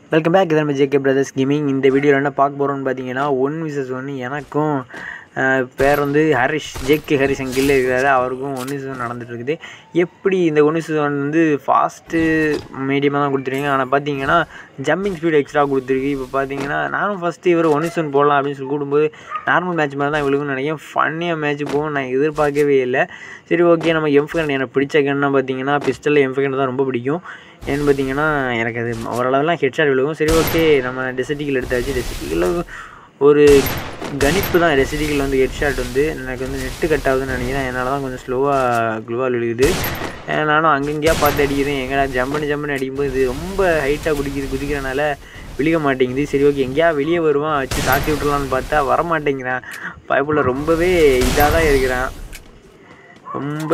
welcome back இதான் JK brothers gaming இந்த வீடியோவில் என்ன பார்க்க போகிறோம்னு பார்த்தீங்கன்னா ஒன் விசஸ் ஒன்று எனக்கும் அஹ், பேர் வந்து ஹரிஷ் ஜேகே ஹரிஷ் என் கீழே இருக்கிறாரு அவருக்கும் ஒன் விசஸ் ஒன் நடந்துட்டு இருக்குது எப்படி இந்த ஒன் விசஸ் ஒன் வந்து ஃபாஸ்ட்டு மீடியமாக தான் கொடுத்துருக்கீங்க ஆனால் பார்த்தீங்கன்னா ஜம்பிங் ஸ்பீடு எக்ஸ்ட்ரா கொடுத்துருக்கு இப்போ பார்த்தீங்கன்னா நானும் ஃபஸ்ட்டு இவர் ஒன் விசஸ் ஒன் போடலாம் அப்படின்னு சொல்லி கூடும்போது நார்மல் மேட்ச் மாதிரி தான் இவளுக்கும் நினைக்கிறேன் ஃபன்னியாக மேட்ச் போகும் நான் எதிர்பார்க்கவே இல்லை சரி ஓகே நம்ம எம்ஃபகன் எனக்கு பிடிச்ச கன்னா பார்த்தீங்கன்னா பிஸ்டலில் எம்ஃபகன் தான் ரொம்ப பிடிக்கும் ஏன்னு பார்த்தீங்கன்னா எனக்கு அது ஓரளவுலாம் ஹெட்ஷாட் விழுகும் சரி ஓகே நம்ம டெசிட்டிகள் எடுத்தாச்சு டெசிட்டிகள் ஒரு கணிப்பு தான் டெசிட்டிகள் வந்து ஹெட்ஷாட் வந்து எனக்கு வந்து நெட்டு கட் ஆகுதுன்னு நினைக்கிறேன் என்னால் தான் கொஞ்சம் ஸ்லோவாக க்ளோவால் விழுகுது அஹ் நானும் அங்கங்கேயா பார்த்து அடிக்கிறேன் எங்கடா ஜம்பனு ஜம்பனு அடிக்கும்போது இது ரொம்ப ஹைட்டாக குடிக்குது குதிக்கிறனால விழுக மாட்டேங்குது சரி ஓகே எங்கேயா வெளியே வருவான் வச்சு தாக்கி விட்டுறலான்னு பார்த்தா வர மாட்டேங்கிறான் பயப்புள்ள ரொம்பவே இதாக தான் இருக்கிறான் ரொம்ப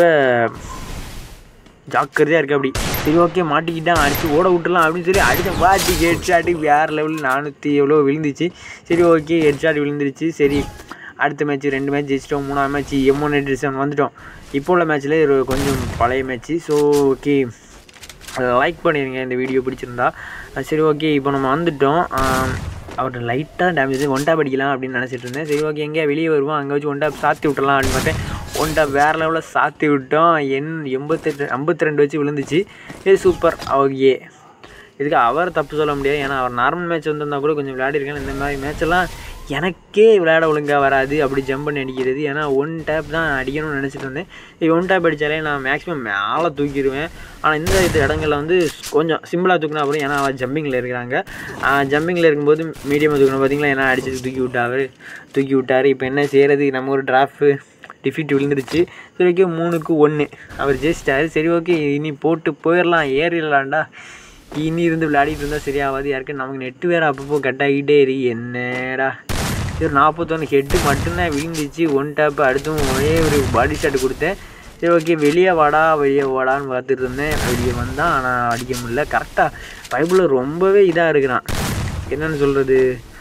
ஜாக்கிரதையாக இருக்கு அப்படி சரி ஓகே மாட்டிக்கிட்டான் அடித்து ஓட விட்டுலாம் அப்படின்னு சொல்லி அடித்த பாட்டி ஹெட் ஷாட்டு வேறு லெவலில் நானூற்றி எவ்வளோ விழுந்துச்சு சரி ஓகே ஹெட் ஷாட் விழுந்துருச்சு சரி அடுத்த மேட்ச் ரெண்டு மேட்ச் ஜெயிச்சிட்டோம் மூணாவது மேட்ச் எம்ஒன் எயிட் செவன் வந்துட்டோம் இப்போ உள்ள மேட்ச்சில் ஒரு கொஞ்சம் பழைய மேட்ச்சு ஸோ ஓகே லைக் பண்ணிடுங்க இந்த வீடியோ பிடிச்சிருந்தா அஹ் சரி ஓகே இப்போ நம்ம வந்துட்டோம் அவர்கிட்ட லைட்டாக டேமேஜ் ஒன் டாப் அடிக்கலாம் அப்படின்னு நினச்சிட்டு இருந்தேன் சரி ஓகே எங்கேயா வெளியே வருவோம் அங்கே வச்சு ஒன் டாப் சாத்தி விட்டுறலாம் அப்படின்னு பார்த்தேன் ஒன் டாப் வேறு லெவலில் சாத்தி விட்டோம் எண் எண்பத்தெட்டு ஐம்பத்தி ரெண்டு வச்சு விழுந்துச்சு சரி சூப்பர் ஓகே இதுக்கு அவர் தப்பு சொல்ல முடியாது ஏன்னா அவர் நார்மல் மேட்ச் வந்திருந்தா கூட கொஞ்சம் விளையாடிருக்கேன் இந்த மாதிரி மேட்செல்லாம் எனக்கே விளையாட ஒழுங்காக வராது அப்படி ஜம்ப் பண்ணி அடிக்கிறது ஏன்னா ஒன் டேப் தான் அடிக்கணும்னு நினச்சிட்டு வந்தேன் இது ஒன் டேப் அடித்தாலே நான் மேக்ஸிமம் மேலே தூக்கிடுவேன் ஆனால் இந்த இது இடங்களில் வந்து கொஞ்சம் சிம்பிளாக தூக்கினா அப்புறம் ஏன்னா அவர் ஜம்பிங்கில் இருக்கிறாங்க ஜம்பிங்கில் இருக்கும்போது மீடியமாக தூக்கணும் பார்த்தீங்களா ஏன்னா அடிச்சு தூக்கி விட்டார் தூக்கி விட்டார் இப்போ என்ன செய்கிறது நம்ம ஒரு டிராஃப்ட் டிஃபிட் விழுந்துருச்சு சரி ஓகே மூணுக்கு ஒன்று அவர் ஜெயிச்சிட்டாரு சரி ஓகே இனி போட்டு போயிடலாம் ஏறிடலாம்டா இனி இருந்து விளையாடிட்டு இருந்தால் சரியாகாது யாருக்கு நமக்கு நெட்டு வேறு அப்பப்போ கட் ஆகிட்டே இருக்கு என்னடா சரி நாற்பத்தொன்று ஹெட்டு மட்டும்தான் விழுந்துச்சு ஒன் டேப்பு அடுத்தும் ஒரே ஒரு பாடி ஷாட் கொடுத்தேன் சரி ஓகே வெளியே வாடா வெளியே வாடான்னு பார்த்துட்டு இருந்தேன் வெளியே வந்தான் ஆனால் அடிக்க முடியல கரெக்டாக பைபிளில் ரொம்பவே இதாக இருக்கிறான் என்னன்னு சொல்கிறது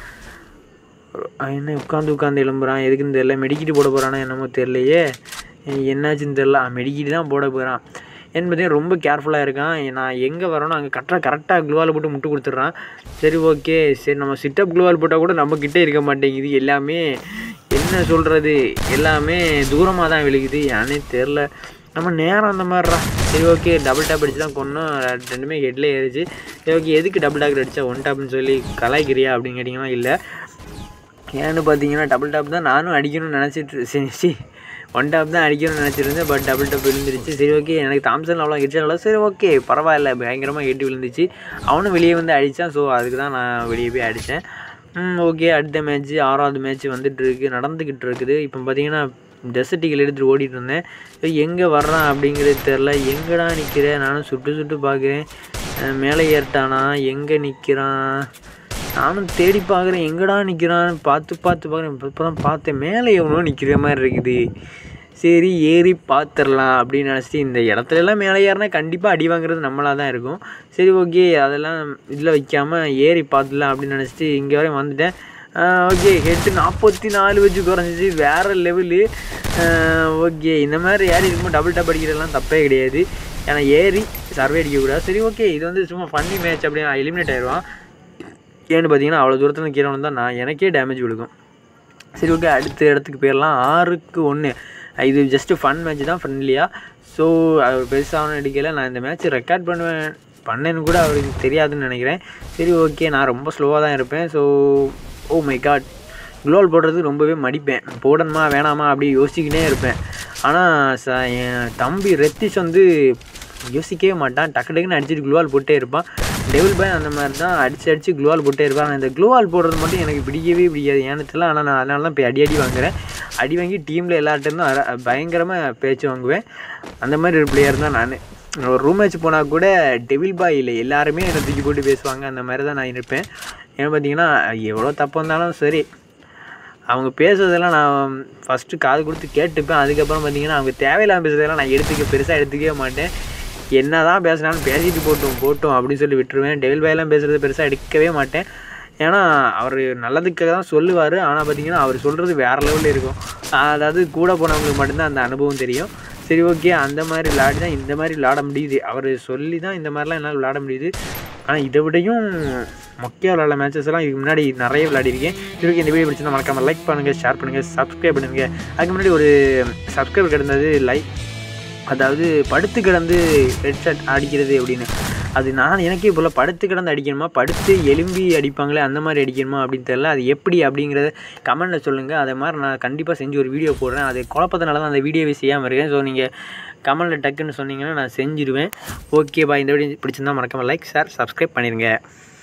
என்ன உட்காந்து உட்காந்து எழும்புறான் எதுக்குன்னு தெரில மெடிக்கிட்டு போட போகிறானா என்னமோ தெரிலையே என்னாச்சுன்னு தெரில மெடிக்கிட்டு தான் போட போகிறான் என்பதையும் ரொம்ப கேர்ஃபுல்லாக இருக்கான் நான் எங்கே வரணும் அங்கே கரெக்டாக கரெக்டாக க்ளூவால் போட்டு முட்டு கொடுத்துட்றான் சரி ஓகே சரி நம்ம சிட்டப் க்ளூவால் போட்டால் கூட நம்மக்கிட்டே இருக்க மாட்டேங்குது எல்லாமே என்ன சொல்கிறது எல்லாமே தூரமாக தான் விழுகுது ஏன்னே தெரில நம்ம நேரம் அந்த மாதிரிடா சரி ஓகே டபுள் டேப் அடிச்சு தான் கொண்டோம் ரெண்டுமே ஹெட்லேயே ஏறிச்சு சரி ஓகே எதுக்கு டபுள் டாக் அடித்தா ஒன் டாப்னு சொல்லி கலாய்க்கிறியா அப்படின்னு கேட்டிங்கன்னா இல்லை ஏன்னு பார்த்தீங்கன்னா டபுள் டாப் தான் நானும் அடிக்கணும்னு நினச்சிட்டு சரி சி ஒன் டாப் தான் அடிக்கணும்னு நினச்சிருந்தேன் பட் டபுள் டாப் விழுந்துருச்சு சரி ஓகே எனக்கு தாம்சன் அவ்வளோ ஹெட்ஷாட் சரி ஓகே பரவாயில்ல பயங்கரமாக ஹெட் விழுந்துச்சு அவனும் வெளியே வந்து அடித்தான் ஸோ அதுக்கு தான் நான் வெளியே போய் அடித்தேன் ஓகே அடுத்த மேட்ச் ஆறாவது மேட்ச் வந்துட்டு இருக்கு நடந்துக்கிட்டு இருக்குது இப்போ பார்த்தீங்கன்னா டெசர்ட்டிகள் எடுத்துகிட்டு ஓடிட்டு இருந்தேன் ஸோ எங்கே வர்றான் அப்படிங்கிறது தெரில எங்கடா நிற்கிறேன் நானும் சுட்டு சுட்டு பார்க்குறேன் அஹ் மேலே ஏறிட்டானா எங்கே நிற்கிறான் நானும் தேடி பார்க்குறேன் எங்கடா நிற்கிறான்னு பார்த்து பார்த்து பார்க்குறேன் இப்போ தான் பார்த்தேன் மேலே எவனோ நிற்கிற மாதிரி இருக்குது சரி ஏறி பார்த்துடலாம் அப்படின்னு நினச்சிட்டு இந்த இடத்துலலாம் மேலே ஏறினா கண்டிப்பாக அடி வாங்குறது நம்மளாக தான் இருக்கும் சரி ஓகே அதெல்லாம் இதில் வைக்காமல் ஏறி பார்த்துடலாம் அப்படின்னு நினச்சிட்டு இங்கே வரையும் வந்துட்டேன் ஓகே ஹெட்டு நாற்பத்தி நாலு வச்சு குறைஞ்சிச்சு வேறு லெவலு ஓகே இந்த மாதிரி ஏறி இருக்கும்போது டபுள் டப் அடிக்கிறதுலாம் தப்பே கிடையாது ஏன்னா ஏறி சர்வே அடிக்கக்கூடாது சரி ஓகே இது வந்து சும்மா ஃபன்னி மேட்ச் அப்படின்னு எலிமினேட் ஆயிடுவான் ஏன்னு பார்த்தீங்கன்னா அவ்வளோ தூரத்தில் கீழே வந்தால் நான் எனக்கே டேமேஜ் விழுக்கும் சரி ஓகே அடுத்த இடத்துக்கு போயிடலாம் ஆறுக்கு ஒன்று இது ஜஸ்ட்டு ஃபன் மேட்ச் தான் ஃப்ரெண்ட்லியாக ஸோ அவர் பெருசாக அடிக்கலை நான் இந்த மேட்ச் ரெக்கார்ட் பண்ணுவேன் பண்ணேன்னு கூட அவருக்கு தெரியாதுன்னு நினைக்கிறேன் சரி ஓகே நான் ரொம்ப ஸ்லோவாக தான் இருப்பேன் ஸோ ஓ மை காட் குளோல் போடுறது ரொம்பவே மடிப்பேன் போடணுமா வேணாமா அப்படி யோசிக்கிட்டே இருப்பேன் ஆனால் ச என் தம்பி ரெத்திஷ் வந்து யோசிக்கவே மாட்டான் டக்கு டக்குன்னு அடிச்சுட்டு குளோவால் போட்டே இருப்பான் டெவில் பாய் அந்த மாதிரி தான் அடிச்சு அடிச்சு க்ளூவால் போட்டே இருப்பான் ஆனால் இந்த க்ளூவால் போடுறது மட்டும் எனக்கு பிடிக்கவே பிடிக்காது ஏன்னு தெரியல ஆனால் நான் அதனால தான் போய் அடி அடி வாங்குறேன் அடி வாங்கி டீமில் எல்லார்ட்டேருந்தும் அர பயங்கரமாக பேச்சு வாங்குவேன் அந்த மாதிரி ஒரு பிளேயர் தான் நான் ஒரு ரூம் மேட்ச் போனால் கூட டெவில் பாய் இல்லை எல்லாருமே என்னை தூக்கி போட்டு பேசுவாங்க அந்த மாதிரி தான் நான் இருப்பேன் ஏன்னு பார்த்தீங்கன்னா எவ்வளோ தப்பு வந்தாலும் சரி அவங்க பேசுறதெல்லாம் நான் ஃபஸ்ட்டு காது கொடுத்து கேட்டுப்பேன் அதுக்கப்புறம் பார்த்தீங்கன்னா அவங்க தேவையில்லாமல் பேசுறதெல்லாம் நான் எடுத்துக்க பெருசாக எடுத்துக்கவே மாட்டேன் என்ன தான் பேசினாலும் பேசிட்டு போட்டும் போட்டும் அப்படின்னு சொல்லி விட்டுருவேன் டெவில் பாயெல்லாம் பேசுகிறது பெருசாக எடுக்கவே மாட்டேன் ஏன்னா அவர் நல்லதுக்காக தான் சொல்லுவார் ஆனால் பார்த்தீங்கன்னா அவர் சொல்கிறது வேறு லெவலில் இருக்கும் அதாவது கூட போனவங்களுக்கு மட்டும்தான் அந்த அனுபவம் தெரியும் சரி ஓகே அந்த மாதிரி விளாடி தான் இந்த மாதிரி விளாட முடியுது அவர் சொல்லி தான் இந்த மாதிரிலாம் என்னால் விளாட முடியுது ஆனால் இதை விடையும் மொக்கையாக விளாட மேட்சஸ் எல்லாம் இதுக்கு முன்னாடி நிறைய விளையாடிருக்கேன் இதுக்கு இந்த வீடியோ பிடிச்சிருந்தா மறக்காமல் லைக் பண்ணுங்கள் ஷேர் பண்ணுங்கள் சப்ஸ்கிரைப் பண்ணுங்கள் அதுக்கு முன்னாடி ஒரு சப்ஸ்கிரைப் கிடந்தது லைக் அதாவது படுத்து கிடந்து ஹெட்செட் அடிக்கிறது அப்படின்னு அது நான் எனக்கே போல படுத்து கிடந்து அடிக்கணுமா படுத்து எலும்பி அடிப்பாங்களே அந்த மாதிரி அடிக்கணுமா அப்படின்னு தெரியல அது எப்படி அப்படிங்கிறத கமெண்ட்டில் சொல்லுங்கள் அதே மாதிரி நான் கண்டிப்பாக செஞ்சு ஒரு வீடியோ போடுறேன் அது குழப்பத்தினால தான் அந்த வீடியோவே செய்யாமல் இருக்கேன் ஸோ நீங்கள் கமெண்ட்டில் டக்குன்னு சொன்னீங்கன்னா நான் செஞ்சுருவேன் ஓகே பா இந்த வீடியோ பிடிச்சிருந்தா மறக்காமல் லைக் ஷேர் சப்ஸ்கிரைப் பண்ணிடுங்க